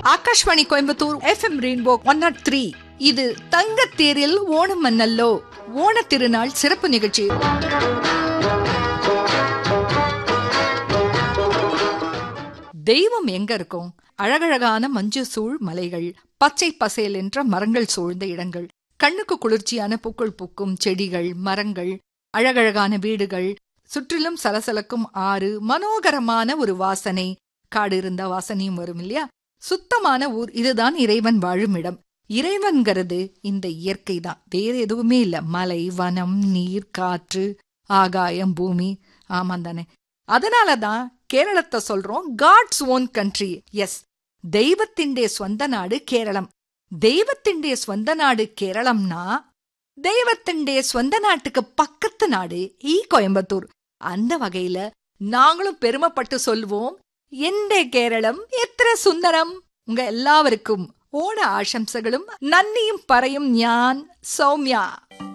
Akashvani Coimbatore FM rainbow one nought three இது தங்கத்தேரில் ஓணம் மன்னல்லோ ஓண திருநாள் சிறப்பு நிகழ்ச்சி தெய்வம் எங்க இருக்கும் அழகழகான மஞ்சு சூழ் மலைகள் பச்சை பசேல் என்ற மரங்கள் சூழ்ந்த இடங்கள் கண்ணுக்கு குளிர்ச்சியான பூக்கள் பூக்கும் செடிகள் மரங்கள் அழகழகான வீடுகள் சுற்றிலும் சலசலக்கும் ஆறு மனோகரமான ஒரு வாசனை காடு இருந்தா வாசனையும் வரும் இல்லையா சுத்தமான ஊர் இதுதான் இறைவன் வாழும் இடம் இறைவன்கிறது இந்த இயற்கை தான் வேற எதுவுமே இல்ல மலை வனம் நீர் காற்று ஆகாயம் பூமி ஆமாம் தானே அதனாலதான் கேரளத்தை சொல்றோம் காட்ஸ் ஓன் கண்ட்ரி எஸ் தெய்வத்தின்டே சொந்த நாடு கேரளம் தெய்வத்தின்டே சொந்த நாடு கேரளம்னா தெய்வத்தின்டே சொந்த நாட்டுக்கு பக்கத்து நாடு ஈ கோயம்புத்தூர் அந்த வகையில நாங்களும் பெருமைப்பட்டு சொல்வோம் എന്റെ കേരളം എത്ര സുന്ദരം ഉങ്ക എല്ലാവർക്കും ഓണ ആശംസകളും നന്ദിയും പറയും ഞാൻ സൗമ്യ